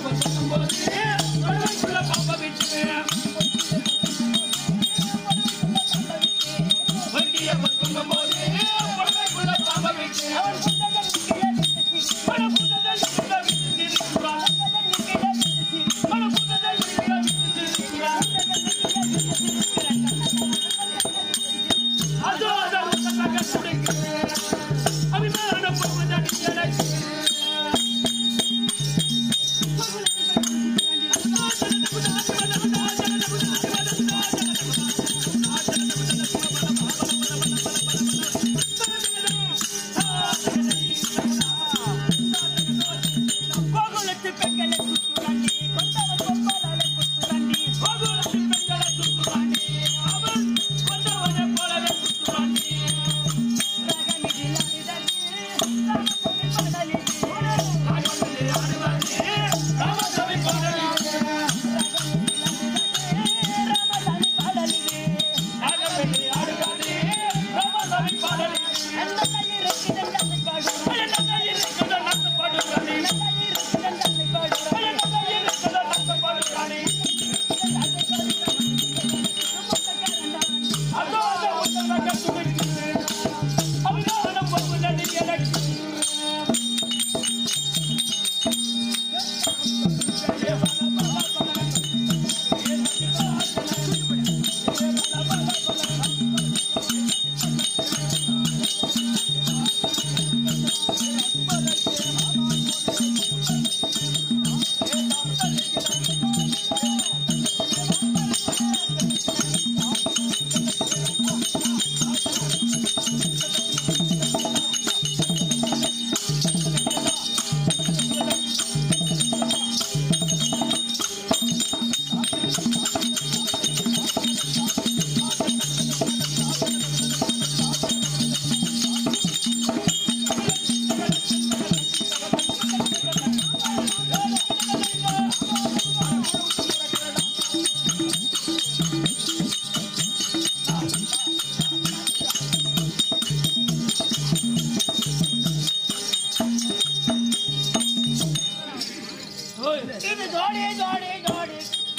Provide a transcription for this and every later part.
இது ஜோடி ஜோடி ஜோடி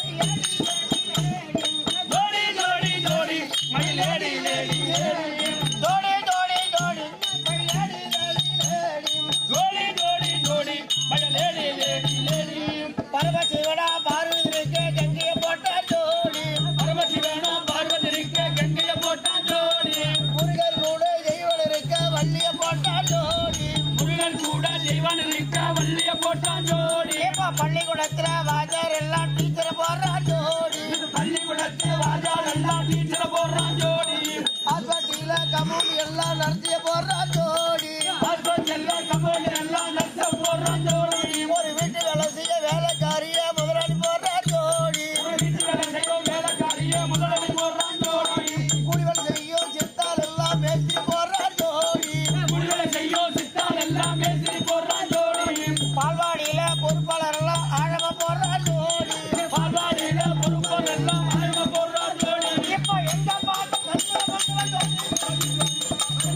ஜோடி ஜோடி ஜோடி மயிலேடி லேடி ஜோடி ஜோடி ஜோடி ஜோடி ஜோடி ஜோடி மயிலேடி லேடி லேடி பரமசிவனா பார்வதிக்கு கங்கைய போட்ட ஜோடி பரமசிவனா பார்வதி இருக்க கங்கைய போட்டான் ஜோடி முருகர் கூட தெய்வம் இருக்க வள்ளிய போட்ட ஜோடி முருகன் கூட தெய்வான் இருக்க வள்ளிய போட்டான் ஜோடி ஏப்பா பள்ளிக்கூடத்துல வாஜார் எல்லாம் டீச்சர் போடுறா ஜோடி பள்ளிக்கூடத்து வாஜால் எல்லாம் டீச்சர போடுறான் ஜோடி ஆஸ்பத்திரியில கமௌண்ட் எல்லாம் நடத்திய போடுறா ஜோடி ஹஸ்பண்ட் எல்லாம் கபோர்டு எல்லாம் நஷ்ட போடுறான் ஜோடி ஒரு வீட்டு வேலை செய்ய வேலைக்காரிய முதலாளி போடுறா ஜோடி வீட்டு வேலை செய்யும் வேலைக்காரிய முதலாளி போடுறான் ஜோடி கூலி வேலை செய்யும் சித்தால் எல்லாம் மேஸ்திரி போடுறா ஜோடி குடிவேலை செய்யும் சித்தால் எல்லாம் மேஸ்திரி போடுறான் ஜோடி பால்வாடியில பொறுப்பாளர் எல்லாம் ஆழமா போடுறா ஜோடி பால்வாடியில பொறுப்போர் எல்லாம் ஆய்வு போடுறான் ஜோடி இப்போ எங்க பாட்டு கஷ்டப்பட்டு ஜோடி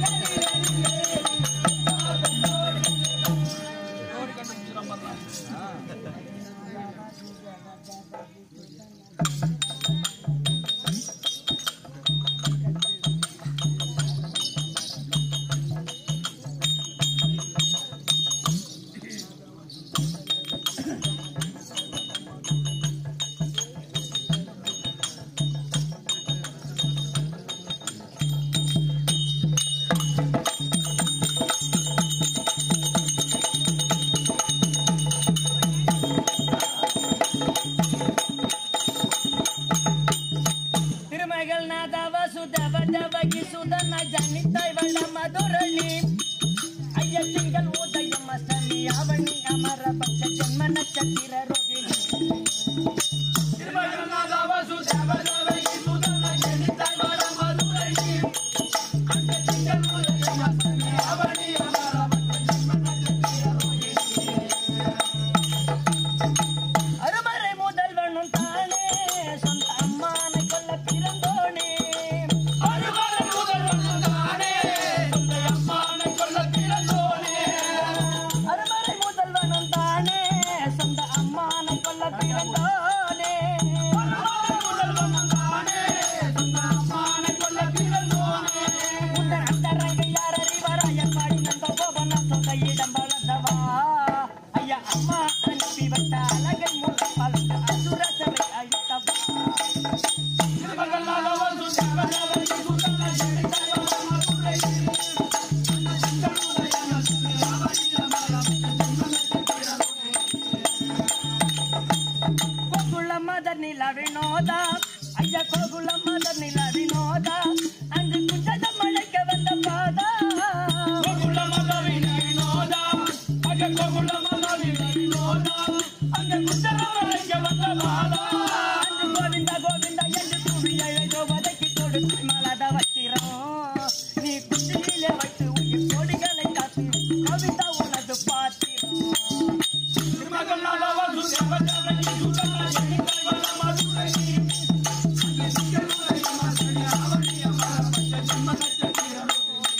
திருமகள் நாதவ சுதவ தவகி சுதன ஜனித்தாய் வள மதுரணி ஐய திங்கள் உதயம் அஷ்டமி அவனி அமர பட்ச ஜென்ம நட்சத்திர ரோகிணி திருமகனாதவ சுதவதவை சுதன ஜனித்தாய் வள மதுரையி. அந்த திங்கள் உதயம் அஸ்தமி அவனி அமர அருமறை முதல்வனும் தானே சொந்த அம்மானை கொல்ல பிறந்தோனே அருமறை முதல்வன் தானே, சொந்த அம்மானை கொல்ல பிறந்தோனே. அருமறை முதல்வனும் தானே சொந்த அம்மானை நில வினோதா ஐயா கோகுலம் மத நில வினோதா அங்கு குஞ்சத மழைக்க வந்த பாதா கோகுல மதவின வினோதா அங்க கோகுல மதவின வினோதா அங்க குந்தரமலைக்கு வந்த பாலா அங்கு கோவிந்தா கோவிந்தா என்று கூவி அழகோ வதக்கி கொடுத்து மலத வச்சிரோம் நீ குச்சியிலே வைத்து உயிர் கொடிகளை காத்து கவிதா உனது பாத்திரம் திருமகனாலவ சுதேவதவனி சுதன ஜெனிதை வர மதுரை அங்க சிங்கமுலை மசனி அவனி அமர பச்ச ஜன்ம நட்சத்திரம்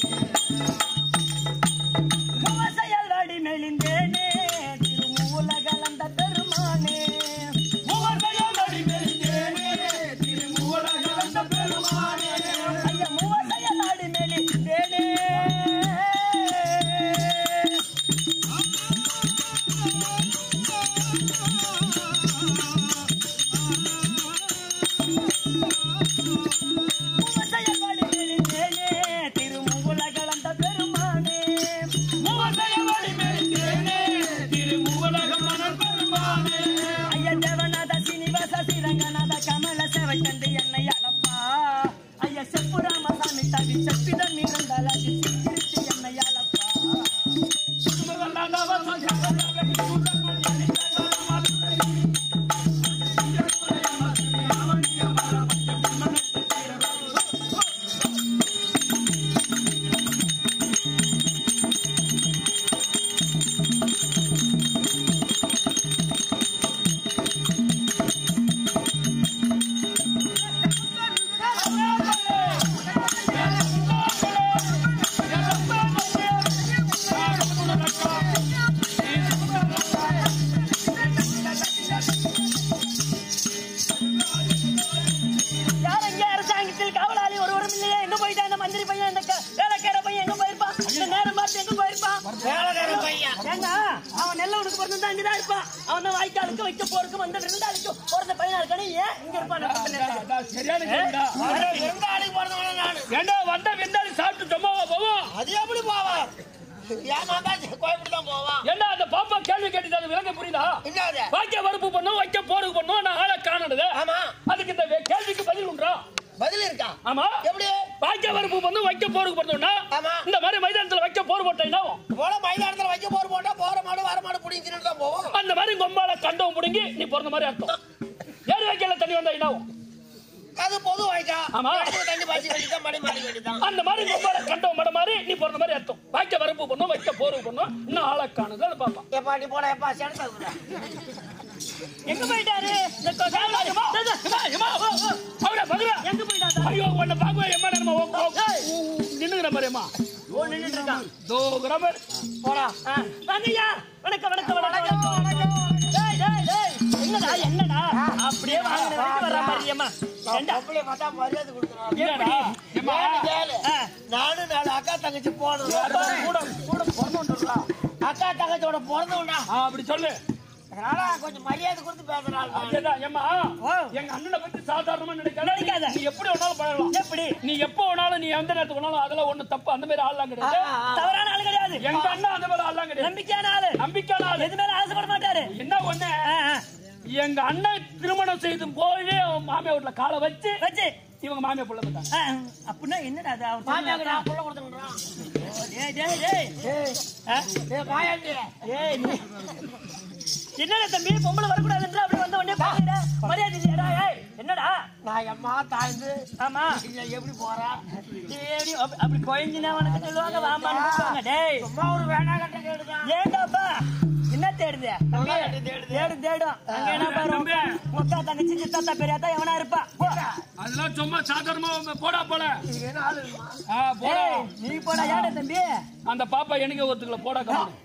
முவசையல் அடி மெலிந்தேனே திருமூல கலந்த பெருமானே மூவர்கையால் அடிமெலிந்தேனே திருமூலகலந்த பெருமானே ஐயா முவசையல் அடி மெலிந்தேனே முவசையல் அடி மெலிந்தேனே திருமூல கலந்த பெருமானே மூவர்கையால் அடிமெலிந்தேனே திருமூலகம் மணல் பெருமானே ஐயா தேவநாத சீனிவாச ஸ்ரீரங்கநாத கமல சேவை தந்து என்னை அளப்பா ஐயா செப்பு ராமசாமி தவி செப்பிதன் நிறந்தால் அது சிக்கிரித்து என்னை அளப்பா திருமகனாலவ சுதேவதவனி சுதன ஜெனிதை வர மதுரை சிங்கமுலை மசனி அவனி அமர பச்ச ஜன்ம நட்சத்திரம் யார் எங்க அரசாங்கத்தில் காவலாளி ஒருவரும் இல்லையே எங்க போயிட்டா இந்த மந்திரி பையன் இந்த க- வேலைக்கார பையன் எங்க போயிருப்பான் இந்த நேரம் பார்த்து எங்க போயிருப்பான் ஏங்க அவன் நெல்லவனுக்கு பிறந்தா இங்கதான் இருப்பான் அவன் தான் வாய்க்காலுக்கு வைக்க போறதுக்கு வந்த விருந்தாளிக்கு பிறந்த பையனா இருக்கானே ஏன் இங்க இருப்பான் நம்ம பின்னாடி? சரியான கேள்விடா. விருந்தாளிக்கு பிறந்தவன நானு ஏண்டா வந்த விருந்தாளி சாப்பிட்டு சும்மாவா போவோம் அது எப்படி போவான் ஏமாந்தா கோயம்புட்டு தான் போவான் ஏண்டா அந்த பாப்பா கேள்வி கேட்டுட்டு அது விலங்க புரியுதா என்னது வாக்கிய வரப்பு பண்ணும் வைக்க போருக்கு பண்ணும் நான் ஆளை காணது ஆமா அதுக்கு இந்த வே- கேள்விக்கு பதில் உண்டா பதில் இருக்கா ஆமா எப்படி வாக்கிய வரப்பு பண்ணும் வைக்க போருக்கு பண்ணோம்னா ஆமா. இந்த மாதிரி மைதானத்துல வைக்க போர் போட்டீங்கன்னா போல மைதானத்துல வைக்க போர் போட்டா போற மாடு வர மாடு புடிங்கிட்டு தான் போவோம் அந்த மாதிரி கொம்பால கண்டவன் புடுங்கி நீ பிறந்த மாதிரி அர்த்தம் ஏறி வைக்கல தண்ணி வந்தா என்ன ஆகும்? அது பொது வாய்க்கா ஆமா. இடத்துல தண்ணி பாய்ச்சி வேண்டியதான் மடி மாடி வேண்டியதான் அந்த மாதிரி கொம்பால கண்டவன் மட மாதிரி நீ பிறந்த மாதிரி அர்த்தம் வாக்கிய வரப்பு பண்ணும் வைக்க போருக்கு பண்ணும் இன்னும் ஆளை காணுது அதை பாப்பா எப்பா நீ போட எப்பா சேர்ந்து எங்க போயிட்டாரு இந்த கொ- காவலாளி ஏம்மா, டேய், டேய், ஏம்மா, ஏம்மா, ஓ, ஓ, பகுடா, பகுடா. எங்க போயிட்டாரு ஐயோ உன்னை பார்க்கவே எம்மா நம்ம நின்னுங்கிற மாதிரிம்மா ஓ நின்னுட்டு இருக்கான் தோகுற மாதிரி போடா ஆ, வாங்கய்யா வணக்கம் வணக்கம் வணக்கம் வணக்கம் டேய் டேய் டேய் என்னடா என்னடா அப்படியே வாங்கின வரைக்கும் வர மாதிரியம்மா ஏண்டா பொம்பளை பார்த்தா மரியாதை கொடுக்குறான் இல்லடா ஏம்மா கேளு ஆ, நானும் நாலு அக்கா தங்கச்சி போனோம் கூட கூட பிறந்துன்றா அக்கா தங்கச்சியோட பிறந்தவனா அப்படி சொல்லு அதனால கொஞ்சம் மரியாதை கொடுத்து பேசுறாள் அதேதான், ஏம்மா ஓ. எங்க அண்ணனை பத்தி சாதாரணமா நினைக்காத நினைக்காத. நீ எப்படி வேணாலும் பழகலாம் எப்படி நீ எப்போ வேணாலும் நீ எந்த நேரத்துக்கு வேணாலும் அதெல்லாம் ஒண்ணு தப்பு அந்த மாதிரி ஆள்லாம் கிடையாது தவறான ஆளு கிடையாது எங்க அண்ணன் அந்த மாதிரி ஆள்லாம் கிடையாது நம்பிக்கையான ஆளு நம்பிக்கையான ஆளு எது மேல ஆசைப்பட மாட்டாரு என்ன ஒண்ணு ஆ, ஆ. எங்க அண்ணன் திருமணம் செய்து போய் அவன் மாமியா வீட்டுல காலை வச்சு வச்சு இவங்க மாமியா புள்ள பார்த்தாங்க ஆ, அப்படின்னா என்னடா அது அவர் மாமியாக்கு சொன்னா நான் புள்ள கொடுத்துக்கிறான் டேய் டேய் டேய் ஆ? ஏ மாயாண்டி ஏய் நீ என்னடா தம்பி பொம்பளை வரக்கூடாதுன்ற அப்படி வந்த உடனே பாருடா மரியாதை இல்லையாடா ஏய் என்னடா நான் எம்மா தாய்ந்து ஆமா இல்ல எப்படி போறா சரி அப்ப- அப்படி கோயஞ்சினா உனக்கு சொல்லுவாங்க வாமான்னு கூப்பிடுவாங்க டேய் சும்மா ஒரு வேணா கட்ட கேடுதான் ஏண்டாப்பா என்ன தேடுது நல்லா கட்டி தேடுது. தேடும் தேடும் அங்க என்ன பாரு தம்பி. முக்கா தங்கச்சி சித்தாத்தா பெரியாத்தா எவனா இருப்பா போ. அதெல்லாம் சும்மா சாதாரணமா போடா போல இதுக்கு என்ன ஆளு இருக்குமா? ஆ, போடா ஏய், நீ போடா ஏடா தம்பி அந்த பாப்பா எனக்கு ஒருத்துக்கல போடா கம்மி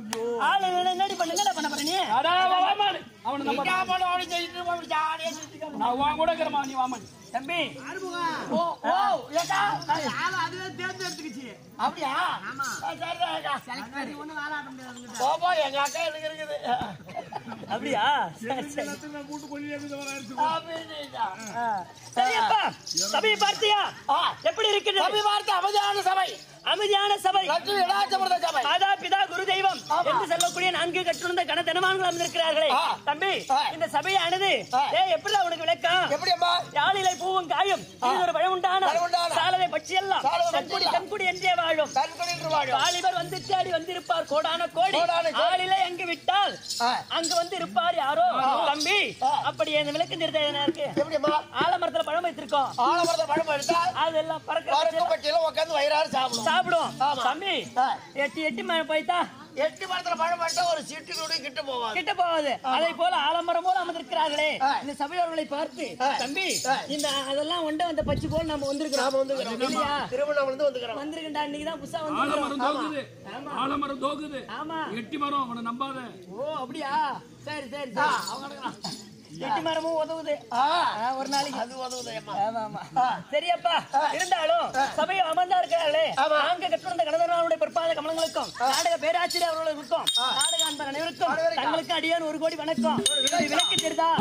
ஆளு இல்லைன்னா என்னடி பண்ணு என்னடா பண்ண போற நீ அடா வாமா அவனை நம்ம இந்தா போல ஓடி ஜெயிட்டு போய் ஜாலியா சுத்திக்க நான் உன் கூட இருக்கிறமா நீ வாமன் தம்பி ஓ ஓ ஏக்கா அதுவே தேர்ந்தெடுத்துக்கிச்சு அப்படியா ஆமா. ஆ, சரிதான் ஏக்கா அது ஒண்ணும் வேலை ஆட முடியாது போப்போ எங்க அக்கா எனக்கு இருக்குது அப்படியா சரி, சரி. அப்படின்னுட்டா. ஆ. சரியப்பா சபையை பார்த்தியா ஆ, எப்படி இருக்குது சபை வார்த்தை அமைதியான சபை அமைதியான சபை லட்சுமி விளாச்சமிருத சபை மாதா பிதா குரு தெய்வம் ஆமா. என்று சொல்லக்கூடிய நான்கு கட்டுணர்ந்த கணத்தனமான்கள் அமர்ந்திருக்கிறார்களே ஆ. தம்பி ஆ. இந்த சபையை அணுது ஆ. ஏய் எப்படி உனக்கு விளக்கம் எப்படி அம்மா யாழிலை பூவும் காயும் இது ஒரு பழமுண்டான பழமுண்டான. சாலவை பட்சி எல்லாம் சாலவை தன்குடி பட்சியெல்லாம். தன்குடி என்றே வாழும் தன்கொடின்று வாழும் வாலிபர் வந்து தேடி வந்திருப்பார் கோடான கோடி கோடான கோடி. ஆளிலை அங்கு விட்டால் ஆ. அங்கு வந்து இருப்பார் யாரோ தம்பி ஆ. அப்படி அந்த விளக்கம் தெரிந்த என்ன இருக்கு எப்படி அம்மா ஆலமரத்துல பழம் வைத்திருக்கோம் ஆலமரத பழம் எடுத்தா அதெல்லாம் பறக்க பறக்க பட்டியல உட்காந்து வயிறாறு சாப்பிடும் சாப்பிடும் ஆமா. தம்பி ஆ. எட்டி எட்டி மழை போய்த்தா எட்டு மரத்துல பழம் எடுத்தா ஒரு சீட்டு கூட கிட்ட போவாது கிட்ட போகாது அதை போல ஆலமரம் போல அமர்ந்திருக்கிறார்களே ஆ. இந்த சபையோர்களை பார்த்து ஆ. தம்பி ஆ. இந்த அதெல்லாம் ஒண்ட வந்த பச்சை போல நம்ம வந்திருக்கிறோம் நாம வந்து இல்லையா திருவண்ணாமலை வந்து வந்துக்கிறோம் வந்திருக்கண்டா இன்னைக்கு தான் புதுசா ஆலமரம் வந்திருக்கிறோம் தோக்குது ஆலமரம் தோக்குது ஆமா எட்டி மரம் அவனை நம்பாத ஓ அப்படியா சரி சரி சரி எட்டி மரமும் உதவுது ஆ, ஆ, ஒரு நாளைக்கு அது உதவுது அம்மா ஆமா ஆமா சரியப்பா இருந்தாலும் சபையை அமர்ந்தா இருக்கிறார்களே ஆமா. நான்கு கற்றுணர்ந்த கடந்தவர்களுடைய பிற்பாத கமலங்களுக்கும் நாடக பேராசிரியர் அவர்களுக்கும் நாடக அன்பர் அனைவருக்கும் அனைவருக்கும். தங்களுக்கு அடியான் ஒரு கோடி வணக்கம் இது விளக்கு தெரிதா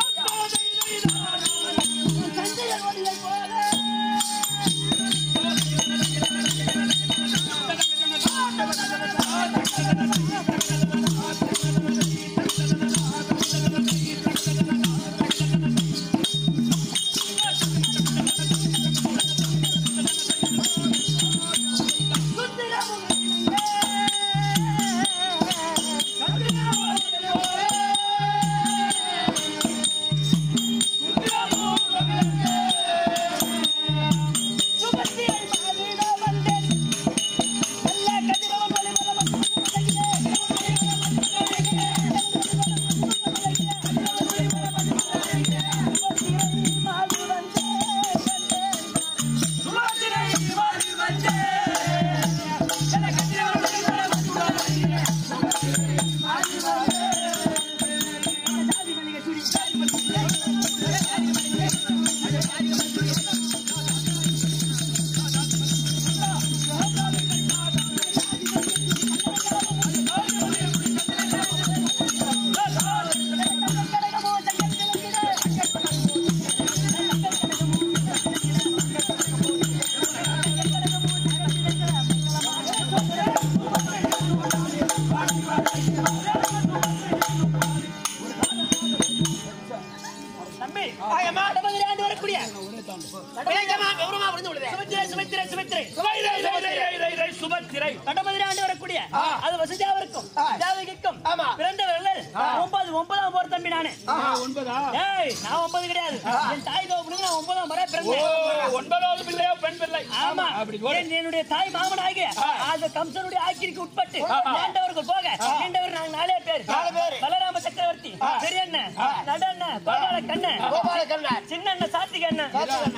தம்பி கடமகிரி ஆண்டு வரக்கூடிய விளைக்கமா விவரமா புரிந்து விடுதே சுபத்திரை சுபத்திரை சுபத்திரை சுபத்திரை சுபத்திரை கடமதிரி ஆண்டு வரக்கூடிய அது வசதியாவிற்கும் ஜாதகிக்கும் ஆமா. பிறந்தவர்கள் ஒன்பது ஒன்பதாம் போற தம்பி நானு ஒன்பதா ஏய் நான் ஒன்பது கிடையாது என் தாய் தோப்புனுக்கு நான் ஒன்பதாம் முறை ஓ பிறந்தேன் ஒன்பதாவது பிள்ளையா பெண் பிள்ளை ஆமா அப்படி போடு. என் என்னுடைய தாய் மாமன் ஆகிய அந்த கம்சனுடைய ஆக்கிரிக்கு உட்பட்டு ஆண்டவர்கள் போக நீண்டவர் நாங்க நாலே பேர் நாலு பேரு. பலராம சக்கரவர்த்தி பெரியண்ணன் நடண்ணன் கோபால கண்ணன் கோபால கண்ணன் சின்ன அண்ணன் சாத்திக அண்ணன்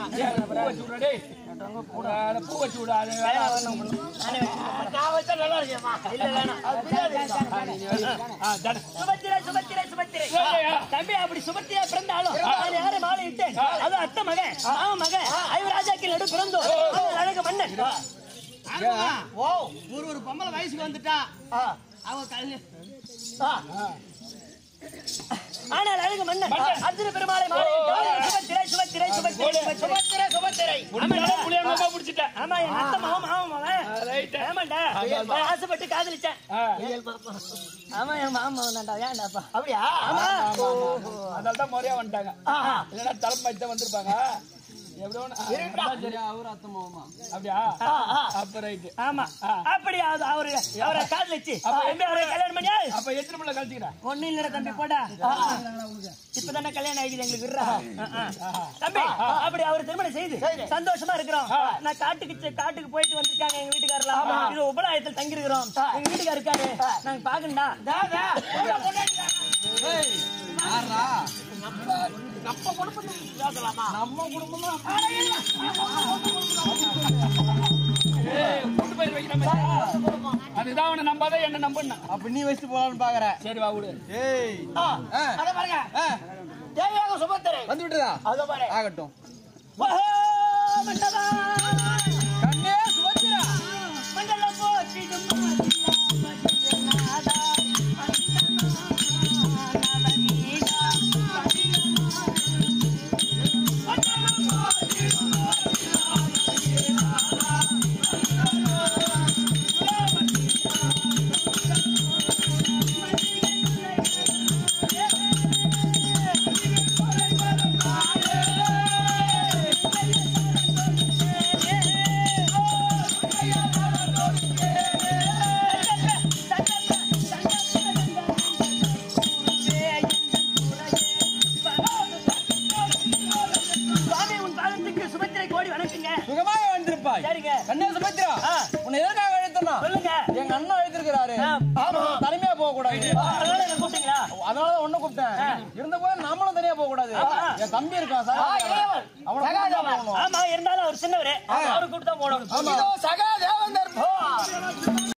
பூ வச்சு விடா டேய். கூடாத பூ வச்சு விடாது நான் வச்சா நல்லா இருக்கேம்மா இல்ல வேணாம் சுபத்திரை சுபத்திரை சுபத்திரை இல்லையா? தம்பி அப்படி சுபத்திரையா பிறந்தாலும் நான் யாரை மாலை இட்டேன் அது அத்தை மகன் மாமன் மகன் ஐவராஜாக்கு நடு பிறந்தோம் அவன் அழகு மன்னன் ஓ ஒரு ஒரு பொம்பளை வயசுக்கு வந்துட்டா ஆ அவ கல்யாணம் ஆ ஆனால் அழகு மன்னன் அர்ஜுன பெருமாளை மாலை இட்டான். சுபத்திரை சுபத்திரை சுபத்திரை சுபத்திரை சுபத்திரை சுபத்திரை முடிஞ்சாலும் புளியங்கம்மா பிடிச்சிட்டேன் ஆமா என் அத்தை மாமன் மாமன் மகன் ரைட் ஆமாண்டா நான் ஆசைப்பட்டு காதலிச்சேன் ஆமா என் மாமன் தான்டா ஏன்டாப்பா அப்படியா ஆமா அதனால தான் முறையா வந்துட்டாங்க ஆஹா. இல்லைன்னா தலைமை தான் வந்திருப்பாங்க எப்படியோ ஒண்ணு- ஆ, அதான் சரி. அப்படியா ஆ, ஆ. அப்ப ரைட் ஆமா அப்படி அது அவரு அவரை காதலிச்சு எப்படி அவரை கல்யாணம் பண்ணியா அப்ப எத்தனை பிள்ளை கழிச்சுக்கிறேன் ஒண்ணு இல்லடா தம்பி போடா இப்பதானே கல்யாணம் ஆகிது எங்களுக்கு விடுறா தம்பி அப்படி அவர் திருமணம் செய்து சந்தோஷமா இருக்கிறோம் நான் காட்டுக்கு செ- காட்டுக்கு போயிட்டு வந்திருக்காங்க எங்க வீட்டுக்காரலாம் இது உபலாயத்தில் தங்கி இருக்கிறோம் எங்க வீட்டுக்கார இருக்காரு நாங்க பாக்கண்டா ஏய், கூட்டு போய் வைக்கிற மாதிரி. அதுதான் அவனை நம்பாத என்ன நம்புனா அப்ப நீ வச்சுட்டு போலான்னு பாக்குற சரி வா விடு ஏய் ஆ, அத பாருங்க தேவையாக சுப சுபத்திரை வந்து விட்டதா அதோ பாரு ஆகட்டும் ஓஹோ, மன்னவா, கண்ணே சுபத்திரா மண்டலம் போற்றிடும் நாதா, மன்னவா, நவநீதா, சுவாமி உன் பாதத்துக்கு சுபத்திரை கோடி வணக்கங்க சுகமாக வந்திருப்பாய் சரிங்க கண்ணே சுபத்திரா ஆ. உன்னை எதற்காக அழைத்தனா சொல்லுங்க எங்க அண்ணன் அழைத்திருக்கிறாரு ஆ. ஆமா தனிமையா போக கூடாது அதனால என்ன கூப்பிட்டீங்களா அதனால ஒண்ணு கூப்பிட்டேன் இருந்த போது நாமளும் தனியா போக கூடாது ஆமா. என் தம்பி இருக்கான் சார் ஆ, இளையவன். அவனை கூப்பிட்டு தான் போகணும். ஆமா இருந்தாலும் அவர் சின்னவரு அவரு கூப்பிட்டு தான் போகணும் இதோ சகா தேவந்தர் போ